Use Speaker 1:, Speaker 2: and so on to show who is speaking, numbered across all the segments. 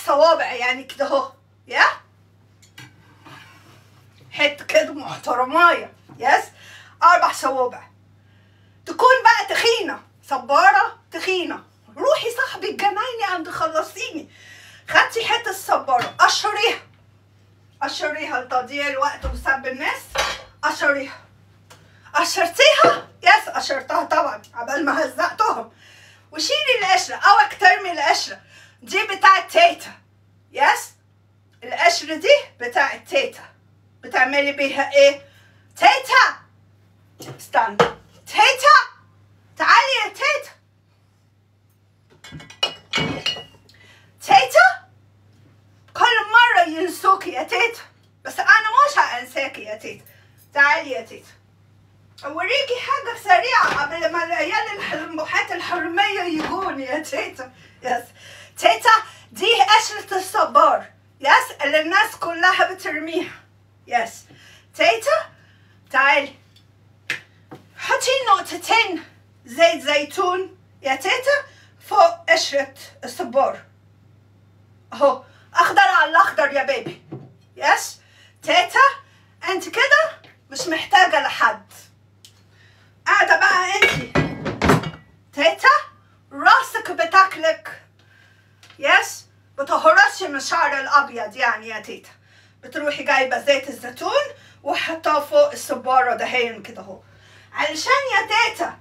Speaker 1: صوابع يعني كده اهو يا حته كده محترمايه يس اربع صوابع تكون بقى تخينه صباره تخينه روحي صاحبي الجنايني عند خلصيني خدتي حته الصباره قشريها قشريها لتضييع الوقت وسب الناس قشريها قشرتيها يس قشرتها طبعا عبال ما هزقتهم وشيلي القشرة اوعك ترمي القشرة دي بتاعت تيتا يس القشرة دي بتاعت تيتا بتعملي بيها ايه تيتا استنى تيتا تعالي يا تيتا تيتا كل مرة ينسوكي يا تيتا بس أنا مش هأنساكي يا تيتا تعالي يا تيتا أوريكي حاجة سريعة قبل ما العيال الحرموحات الحرمية يجوني يا تيتا يس تيتا دي قشرة الصبار يس اللي الناس كلها بترميها يس تيتا تعالي حطي نقطتين زيت زيتون يا تيتا فوق قشرة الصبار اهو اخضر على الاخضر يا بيبي يس تيتا انت كده مش محتاجة لحد قاعدة بقى انت تيتا راسك بتاكلك يس بتهرسي من الشعر الابيض يعني يا تيتا بتروحي جايبة زيت الزيتون وحطاه فوق الصبارة دهين كده اهو علشان يا تيتا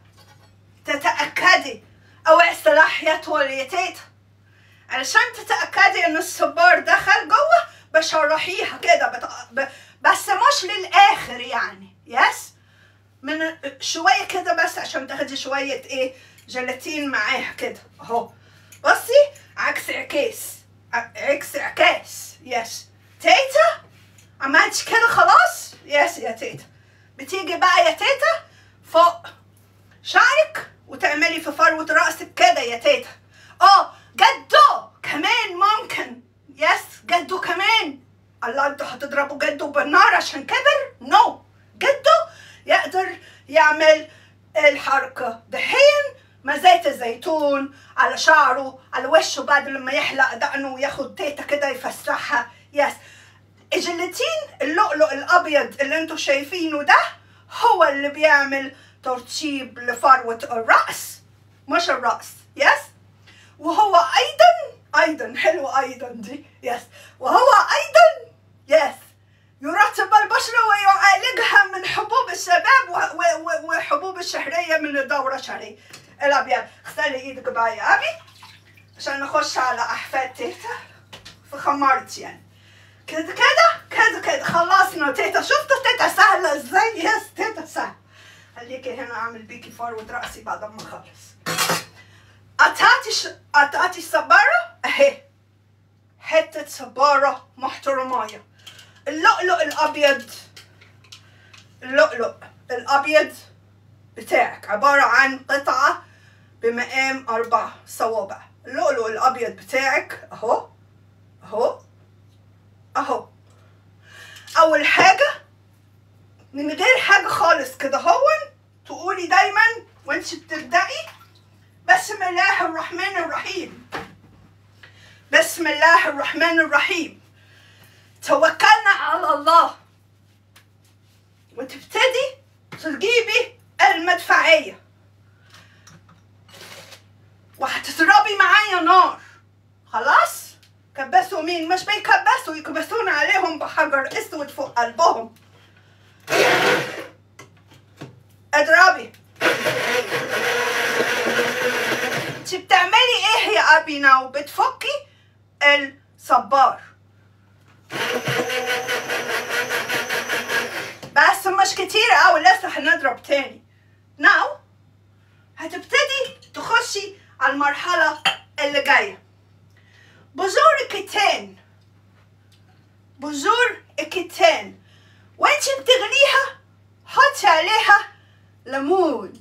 Speaker 1: تتأكدي اوعي السلاح يطول يا تيتا علشان تتأكدي ان الصبار دخل جوه بشرحيها كده بت... ب... بس مش للآخر يعني يس من شوية كده بس عشان تاخدي شوية ايه جيلاتين معاها كده اهو بصي عكس عكاس ع- عكس عكاس يس تيتا عملتي كده خلاص يس يا تيتا بتيجي بقى يا تيتا فوق شعرك وتعملي في فروة رأسك كده يا تيتا اه جدو كمان ممكن يس جدو كمان الله انتوا هتضربوا جدو بالنار عشان كبر نو جدو يقدر يعمل الحركة دحين ما زيت الزيتون على شعره على وشه بعد لما يحلق دقنه وياخد تيتا كده يفسحها يس الجيلاتين اللؤلؤ الابيض اللي انتوا شايفينه ده هو اللي بيعمل ترطيب لفروة الرأس مش الرأس يس وهو ايضا ايضا حلو ايضا دي يس وهو ايضا يس يرطب البشرة ويعالجها من حبوب الشباب و- و- و- وحبوب الشهرية من الدورة الشهرية الأبيض اغسلي ايدك بقى يا أبي عشان نخش على أحفاد تيتا في خمارتي يعني كده كده كده كده خلصنا تيتا شفتوا تيتا سهلة ازاي يس تيتا سهلة خليكي هنا اعمل بيكي فروة رأسي بعد ما اخلص قطعتي ش... قطعتي الصبارة اهي حتة صبارة محترماية اللؤلؤ الأبيض اللؤلؤ الأبيض بتاعك عبارة عن قطعة بمقام أربع صوابع اللؤلؤ الأبيض بتاعك أهو أهو أهو أول حاجة من غير حاجة خالص كده هون تقولي دايما وانت بتبدأي بسم الله الرحمن الرحيم بسم الله الرحمن الرحيم توكلنا على الله وتبتدي تجيبي المدفعية وهتضربي معايا نار خلاص كبسوا مين مش بيكبسوا يكبسون عليهم بحجر اسود فوق قلبهم اضربي انت بتعملي ايه يا ابي ناو بتفكي الصبار بس مش كتير قوي لسه هنضرب تاني ناو هتبتدي تخشي على المرحلة اللي جاية بذور الكتان بذور الكتان وانت بتغليها حطي عليها ليمون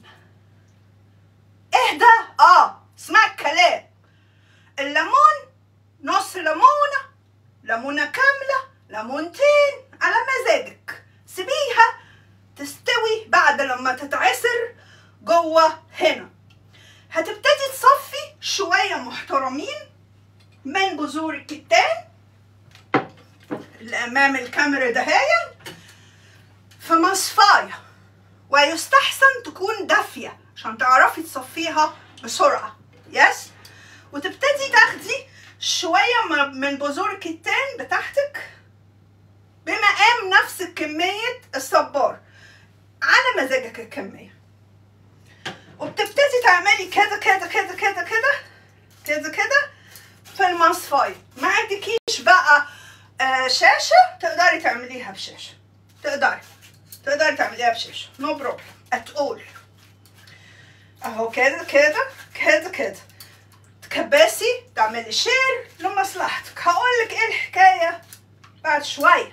Speaker 1: اهدى اه اسمع الكلام الليمون نص ليمونة ليمونة كاملة ليمونتين على مزاجك سيبيها تستوي بعد لما تتعصر جوه هنا هتبتدي تصفي شوية محترمين من بذور الكتان اللي امام الكاميرا دهيا في مصفايه ويستحسن تكون دافيه عشان تعرفي تصفيها بسرعه يس وتبتدي تاخدي شويه م- من بذور الكتان بتاعتك بمقام نفس كميه الصبار على مزاجك الكميه وبتبتدي تعملي كده كده كده كده كده كده كده في المصفاية ما عندكيش بقى آه شاشة تقدري تعمليها بشاشة تقدري تقدري تعمليها بشاشة نو بروبلم ات اول اهو كده كده كده كده تكبسي تعملي شير لمصلحتك هقولك ايه الحكاية بعد شوية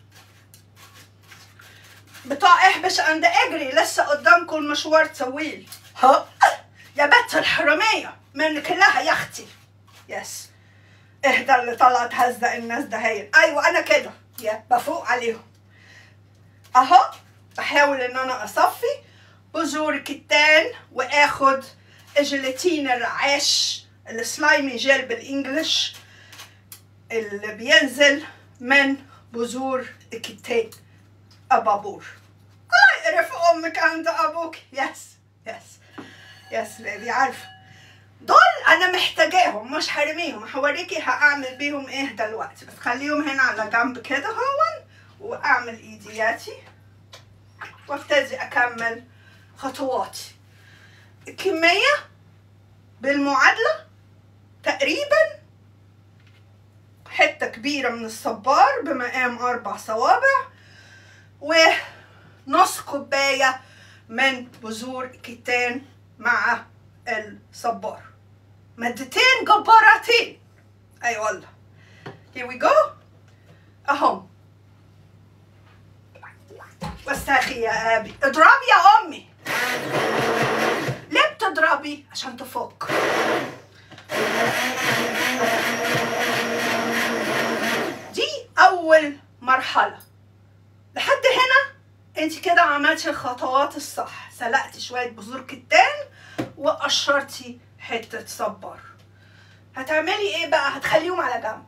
Speaker 1: بتوع احبش عند اجري لسه قدامكم المشوار طويل ها يا بت الحرامية منك لها يا اختي يس اهدى اللي طلعت هزق الناس ده هي ايوه انا كده يا بفوق عليهم اهو بحاول ان انا اصفي بذور كتان واخد الجيلاتين الرعاش السلايمي جيل بالانجلش اللي بينزل من بذور الكتان ابابور الله يقرف امك عند ابوك يس يس يس بيبي عارفه دول انا محتاجاهم مش هرميهم هوريكي هعمل بيهم ايه دلوقتي بس خليهم هنا على جنب كده هون واعمل ايدياتي وابتدي اكمل خطواتي الكمية بالمعادلة تقريبا حتة كبيرة من الصبار بمقام أربع صوابع ونص كوباية من بذور كتان مع الصبار مادتين جبارتين اي والله here we go اهم وساخي يا ابي اضربي يا امي ليه بتضربي عشان تفك دي اول مرحله لحد هنا انت كده عملتي الخطوات الصح سلقتي شويه بذور كتان وقشرتي حته صبار هتعملي ايه بقى هتخليهم على جنب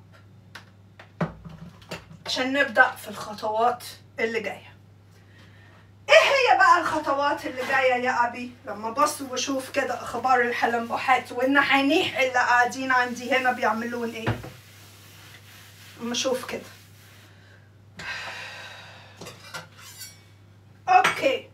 Speaker 1: عشان نبدا في الخطوات اللي جايه ايه هي بقى الخطوات اللي جايه يا ابي لما بص وشوف كده اخبار الحلمبوحات والنحانيح اللي قاعدين عندي هنا بيعملون ايه اما اشوف كده اوكي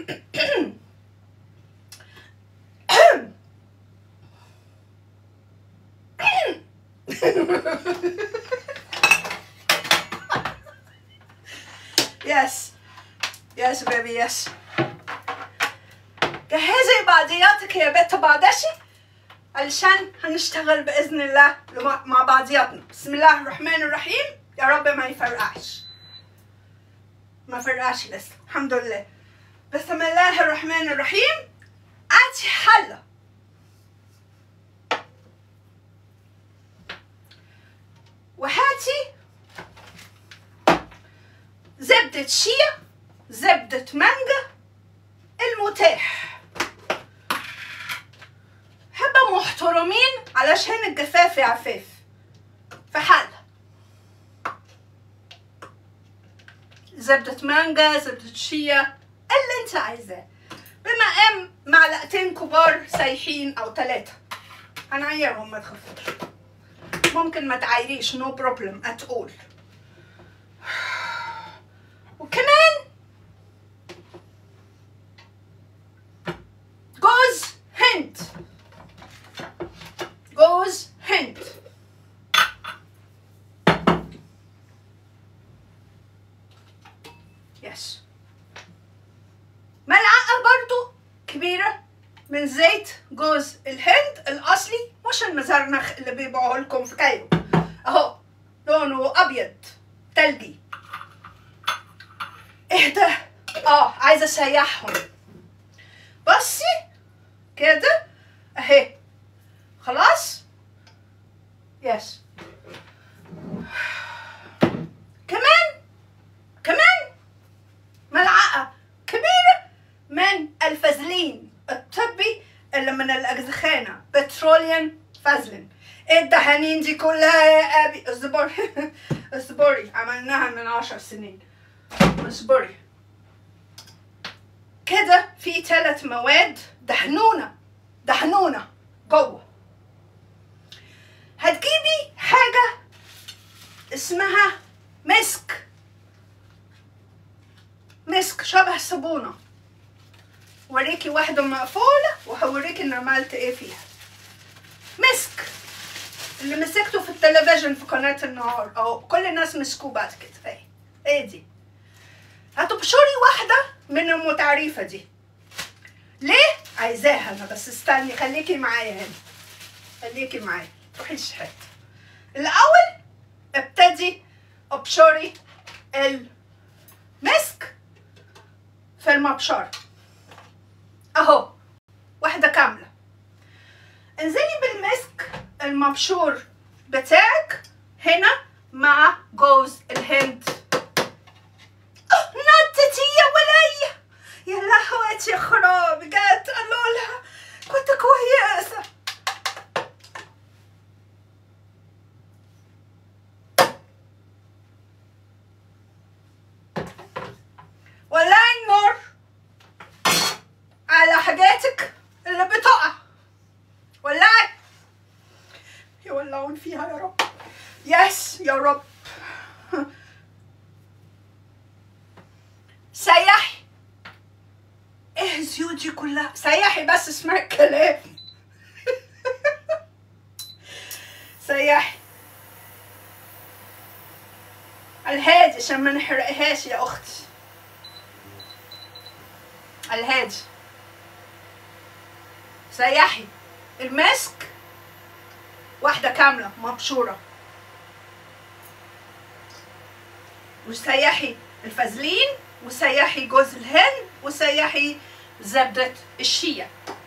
Speaker 1: يس يس بيبي يس جهزي بعضياتك يا بنت بعدشي علشان هنشتغل بإذن الله لمع- مع بعضياتنا بسم الله الرحمن الرحيم يا رب ما يفرقعش ما فرقعش لسه الحمد لله بسم الله الرحمن الرحيم أنت حلة وهاتي زبدة شيا زبدة مانجا المتاح هبقى محترمين علشان الجفاف يا عفاف في حلة زبدة مانجا زبدة شيا اللي انت عايزاه بمقام معلقتين كبار سايحين او ثلاثة هنعيرهم ما تخافوش ممكن ما تعايريش نو بروبلم ات اول وكمان جوز هند جوز هند يس ملعقة برضو كبيرة من زيت جوز الهند الأصلي مش المزرنخ اللي بيبيعوه لكم في كايرو أهو لونه أبيض تلجي اهدى اه عايزة أسيحهم بصي كده أهي خلاص يس كمان كمان ملعقة كبيرة من الفازلين الطبي اللي من الأجزخانة بتروليان فازلين ايه الدهانين دي كلها يا ابي اصبري اصبري عملناها من عشر سنين اصبري كده في ثلاث مواد دهنونة دهنونة جوه هتجيبي حاجة اسمها مسك مسك شبه صابونة وريكي واحدة مقفولة وهوريكي انا عملت ايه فيها مسك اللي مسكته في التلفزيون في قناة النهار او كل الناس مسكوه بعد كده اهي ايه دي هتبشري واحدة من المتعريفة دي ليه؟ عايزاها انا بس استني خليكي معايا هنا خليكي معايا تروحيش حتة الأول ابتدي ابشري المسك في المبشرة اهو واحدة كاملة انزلي بالمسك المبشور بتاعك هنا مع جوز الهند أه، نطتي يا ولية يا لهوتي يا خراب بجد قالوا لها كنت كويسة ولعي النار على حاجاتك اللي بتقع ولعي يولعون فيها يا رب يس يا رب سيحي ايه الزيوت دي كلها سيحي بس اسمعي الكلام سيحي على الهادي عشان ما نحرقهاش يا اختي على الهادي سيحي الماسك واحدة كاملة مبشورة وسيحي الفازلين وسيحي جوز الهند وسيحي زبدة الشيا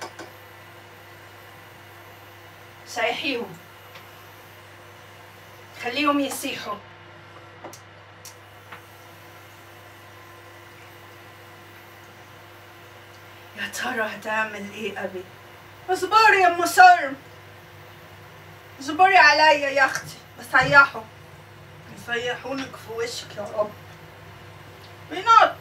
Speaker 1: سيحيهم خليهم يسيحوا يا ترى هتعمل ايه ابي اصبري يا ام سلم اصبري عليا يا اختي بسيحوا يسيحونك في وشك يا رب بنط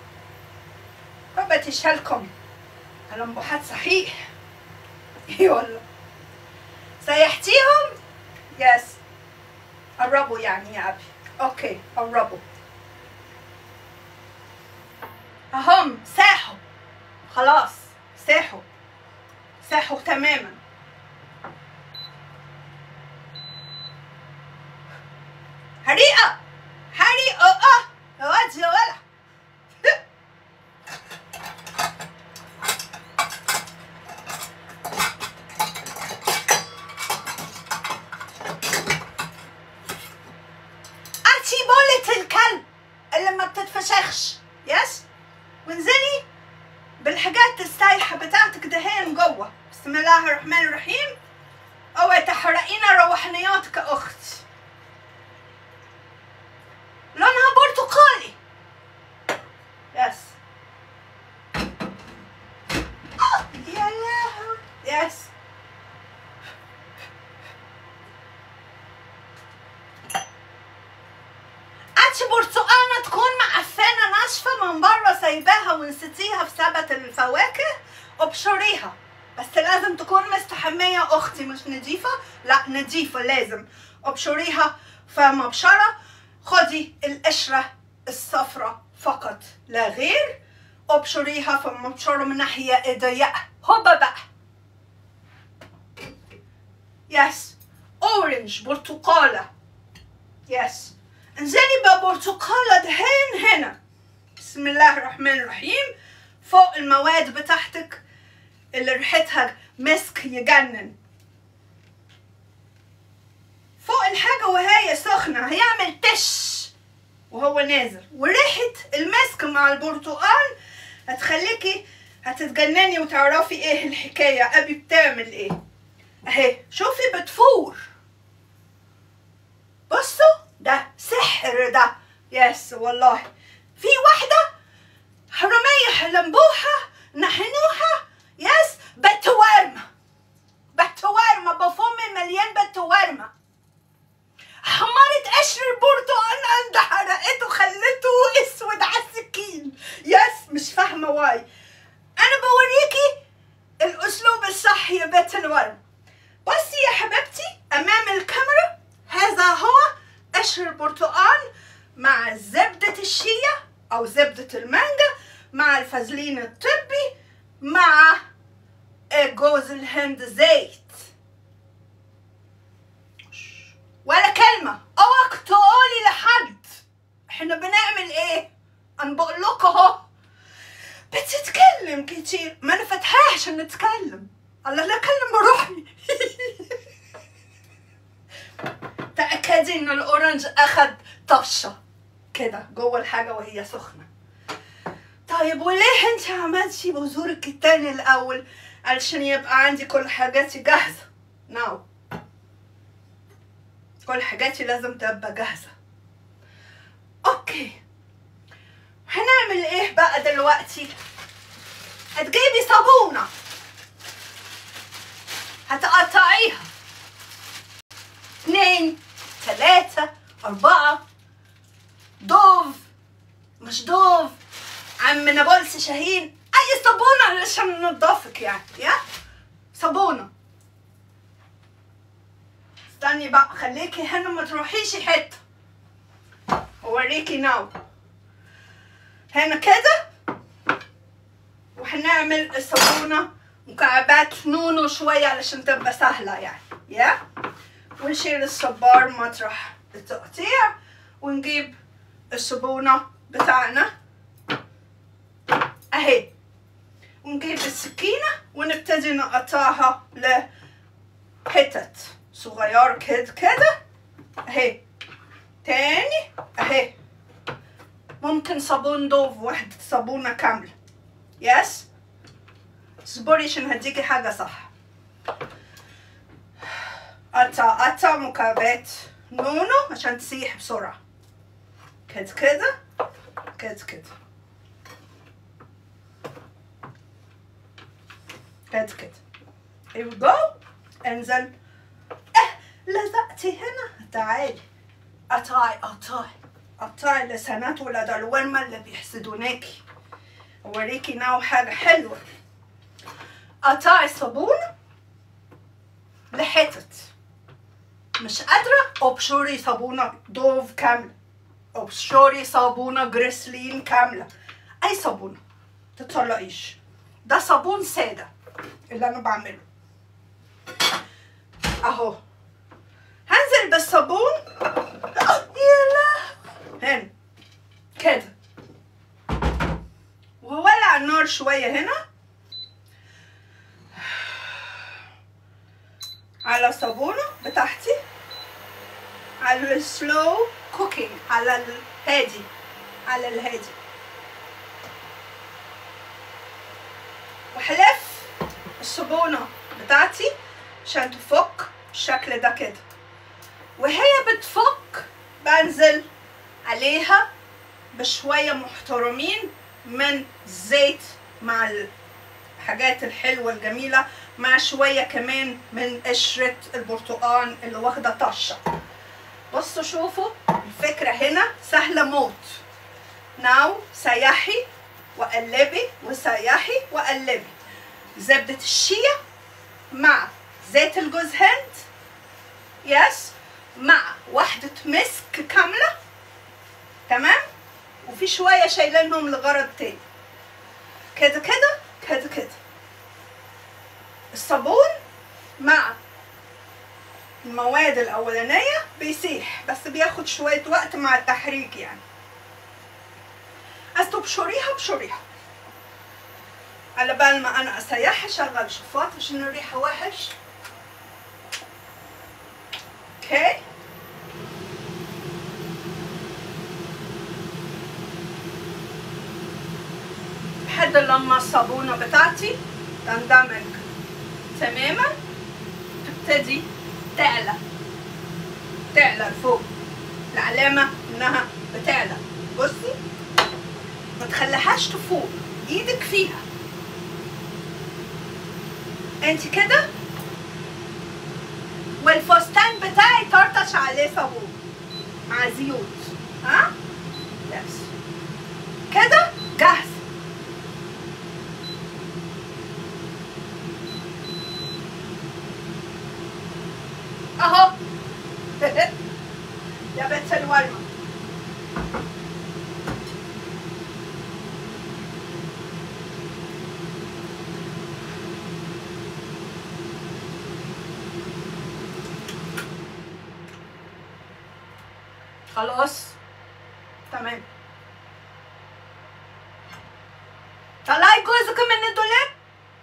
Speaker 1: ربة تشهلكم الانبوحات صحيح ايه والله سيحتيهم يس قربوا يعني يا ابي اوكي قربوا اهم ساحوا خلاص ساحوا ساحوا تماما حريقة حريقة اه يا واد يا ولع أتي بولة الكلب اللي ما بتتفشخش يس وانزلي بالحاجات السايحة بتاعتك دهين جوه بسم الله الرحمن الرحيم اوعي تحرقينا روحانياتك يا اخت لونها برتقالي يس آه، يا لهوي يس هاتي برتقانة تكون معفنة ناشفة من بره سايباها ونسيتيها في سبت الفواكه ابشريها بس لازم تكون مستحمية أختي مش نضيفة لا نضيفة لازم ابشريها في مبشرة خدي القشرة الصفرة فقط لا غير ابشريها في مبشرة من ناحية ضيقة هوبا بقى يس اورنج برتقالة يس انزلي ببرتقالة دهين هنا بسم الله الرحمن الرحيم فوق المواد بتاعتك اللي ريحتها مسك يجنن فوق الحاجة وهي سخنة هيعمل تش وهو نازل وريحة المسك مع البرتقال هتخليكي هتتجنني وتعرفي ايه الحكاية ابي بتعمل ايه اهي شوفي بتفور بصوا ده سحر ده يس والله في واحدة حرامية حلمبوها نحنوها يس بتورمة بت بالتوارمة بفمي مليان بالتوارمة حمرت قشر البرتقال عند حرقته خلته اسود على السكين يس مش فاهمة واي انا بوريكي الاسلوب الصح يا بنت الورم بصي يا حبيبتي امام الكاميرا هذا هو قشر البرتقال مع زبدة الشيا او زبدة المانجا مع الفازلين الطبي مع جوز الهند زيت ولا كلمة اوعك تقولي لحد احنا بنعمل ايه انا بقول لكم اهو بتتكلم كتير ما انا فاتحاها عشان نتكلم الله لا اكلم روحي تأكدي ان الاورنج اخد طشة كده جوه الحاجة وهي سخنة طيب وليه انت عملتي بذورك التاني الاول علشان يبقى عندي كل حاجاتي جاهزة ناو no. كل حاجاتي لازم تبقى جاهزة اوكي هنعمل ايه بقى دلوقتي هتجيبي صابونة هتقطعيها اتنين تلاتة أربعة دوف مش دوف عم نابلس شاهين أي صابونة علشان ننضفك يعني يا صابونة استني بقى خليكي هنا ما تروحيش حتة اوريكي ناو هنا كده وهنعمل الصابونة مكعبات نونو شوية علشان تبقى سهلة يعني يا ونشيل الصبار مطرح التقطيع ونجيب الصابونة بتاعنا اهي ونجيب السكينة ونبتدي نقطعها لحتت صغير كده كده اهي تاني اهي ممكن صابون دوف واحدة صابونة كاملة يس اصبري عشان هديكي حاجة صح قطع قطع مكعبات نونو عشان تسيح بسرعة كده كده كده كده كده كده here we go انزل اه لزقتي هنا تعالي قطعي قطعي قطعي لسانات ولاد الورمة اللي بيحسدوناكي اوريكي ناو حاجة حلوة قطعي صابون لحتت مش قادرة ابشري صابونة دوف كاملة ابشري صابونة جريسلين كاملة اي صابونة تطلقيش ده صابون سادة اللي انا بعمله اهو هنزل بالصابون يلا هنا كده وولع النار شوية هنا على صابونة بتاعتي على السلو كوكينج على الهادي على الهادي وحلف الصابونة بتاعتي عشان تفك بالشكل ده كده وهي بتفك بنزل عليها بشوية محترمين من زيت مع الحاجات الحلوة الجميلة مع شوية كمان من قشرة البرتقال اللي واخدة طشة بصوا شوفوا الفكرة هنا سهلة موت ناو سيحي وقلبي وسيحي وقلبي زبدة الشيا مع زيت الجوز هند يس مع واحدة مسك كاملة تمام وفي شوية شايلينهم لغرض تاني كده كده كده كده الصابون مع المواد الأولانية بيسيح بس بياخد شوية وقت مع التحريك يعني بس تبشريها بشريها على بال ما أنا أسيحها شغل شفاط عشان الريحة وحش اوكي لحد لما الصابونة بتاعتي تندمج تماما تبتدي تعلى تعلى لفوق العلامة انها بتعلى بصي ما تخليهاش تفوق ايدك فيها انت كده والفستان بتاعي طرطش عليه صابون مع زيوت ها بس كده جاهز اهو يا بنت الورمه خلاص تمام طلعي جوزك من الدولاب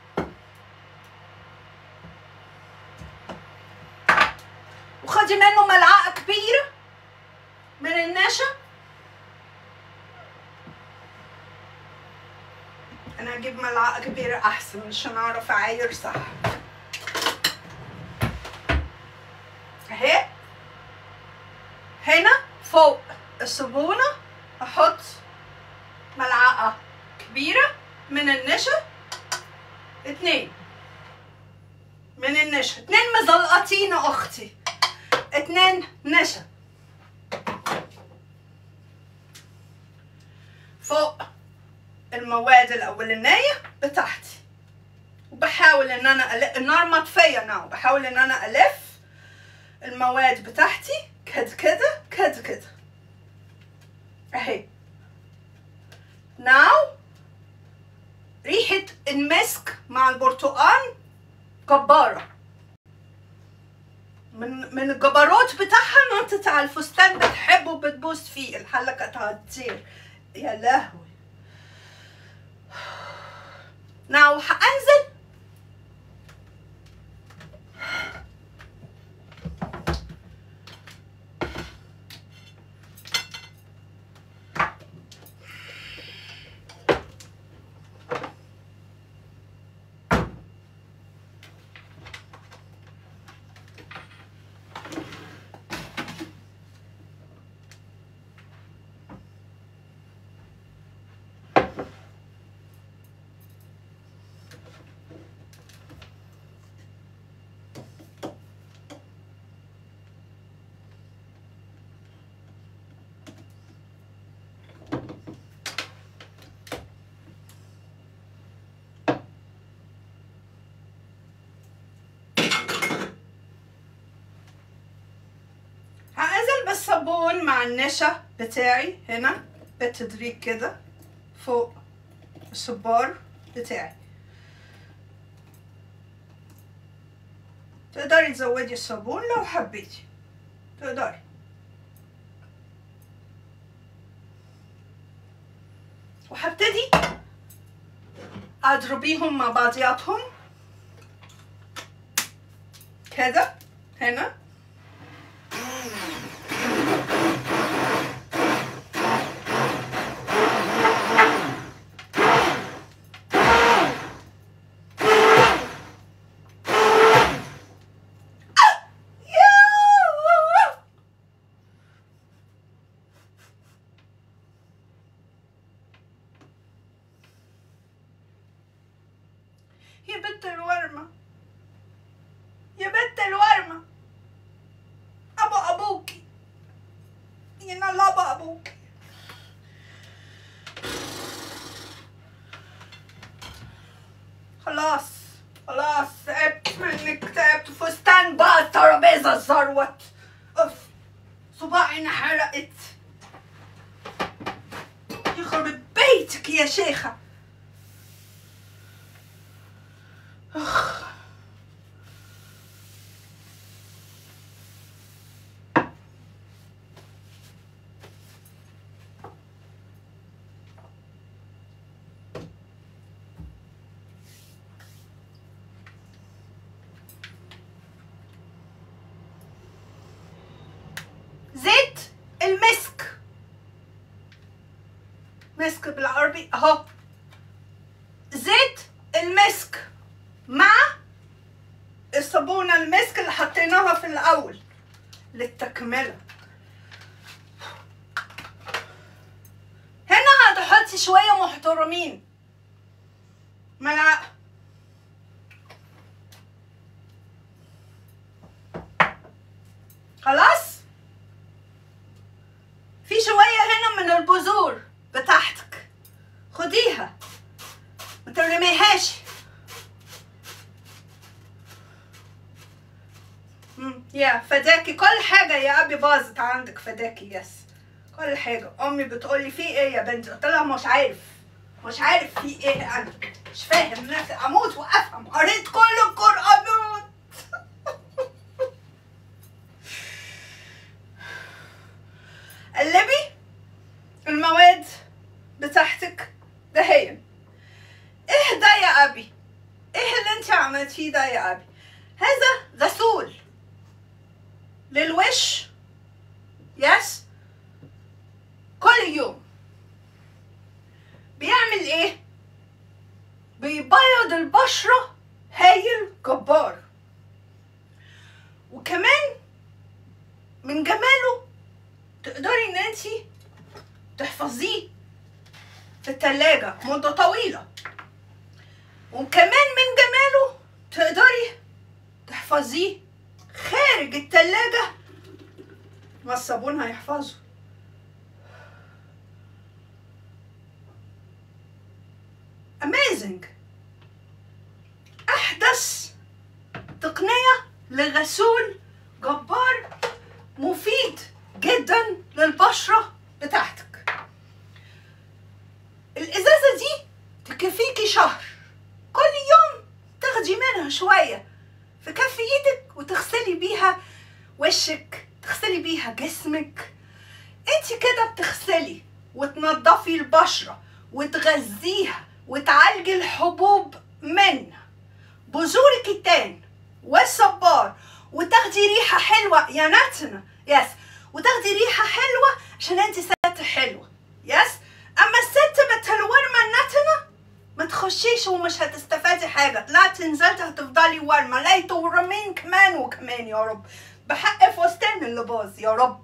Speaker 1: وخدي منه ملعقة كبيرة من النشا انا اجيب ملعقة كبيرة احسن عشان اعرف اعاير صح اهي هنا فوق الصابونة احط ملعقة كبيرة من النشا اتنين من النشا اتنين مزلقطين اختي اتنين نشا فوق المواد الاولانية بتاعتي وبحاول ان انا ألف النار مطفية ناو بحاول ان انا الف المواد بتاعتي كده كده كده كده اهي ناو ريحة المسك مع البرتقال جبارة من من الجبروت بتاعها نطت على الفستان بتحبه بتبوس فيه الحلة كانت هتطير يا لهوي ناو هنزل هنزل بالصابون مع النشا بتاعي هنا بالتدريج كده فوق الصبار بتاعي تقدري تزودي الصابون لو حبيتي تقدري وهبتدي اضربيهم مع بعضياتهم كده هنا يا بنت الورمة يا بنت الورمة أبو أبوكي ينال أبو أبوكي خلاص خلاص تعبت منك تعبت فستان بقى الترابيزة اتزروت أوف صباعي انحرقت يخرب بيتك يا شيخة أخ. زيت المسك مسك بالعربي اهو زيت المسك مع الصابونة المسك اللي حطيناها في الأول للتكملة هنا هتحطي شوية محترمين ملعقة خلاص في شوية هنا من البذور بتاعتك خديها ما ترميهاش مم، يا فداكي كل حاجة يا أبي باظت عندك فداكي يس كل حاجة أمي بتقولي في إيه يا بنتي قلت لها مش عارف مش عارف في إيه أنا مش فاهم نفسي أموت وأفهم قريت كل القرآن قلبي المواد بتاعتك دهيا ايه ده يا ابي ايه اللي انت عملتيه ده يا ابي هذا غسول للوش يس كل يوم بيعمل ايه بيبيض البشرة هايل جبار وكمان من جماله تقدري ان انتي تحفظيه في التلاجة مدة طويلة وكمان من جماله تقدري تحفظيه خارج التلاجة ما الصابون هيحفظه amazing أحدث تقنية لغسول جبار مفيد جدا للبشرة بتاعتك الإزازة دي تكفيكي شهر كل يوم تاخدي منها شوية في كف ايدك وتغسلي بيها وشك تغسلي بيها جسمك انت كده بتغسلي وتنضفي البشرة وتغذيها وتعالجي الحبوب من بذور الكتان والصبار وتاخدي ريحة حلوة يا نتنة يس وتاخدي ريحة حلوة عشان انت ست حلوة يس اما الست متلورمة النتنة ما تخشيش ومش هتستفادي حاجة لا تنزلت هتفضلي ورمة لا تورمين كمان وكمان يا رب بحق فستان اللي باظ يا رب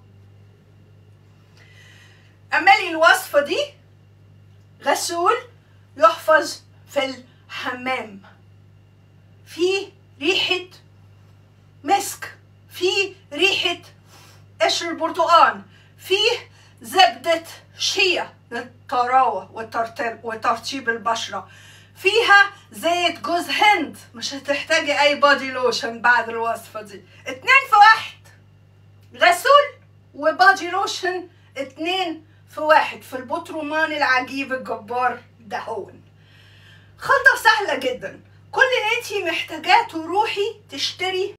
Speaker 1: اعملي الوصفة دي غسول يحفظ في الحمام في ريحة مسك في ريحة قشر البرتقال فيه زبدة شيا للطراوة والترطيب وترطيب البشرة فيها زيت جوز هند مش هتحتاجي اي بادي لوشن بعد الوصفة دي اتنين في واحد غسول وبادي لوشن اتنين في واحد في البطرمان العجيب الجبار دهون خلطة سهلة جدا كل اللي انتي محتاجاه تروحي تشتري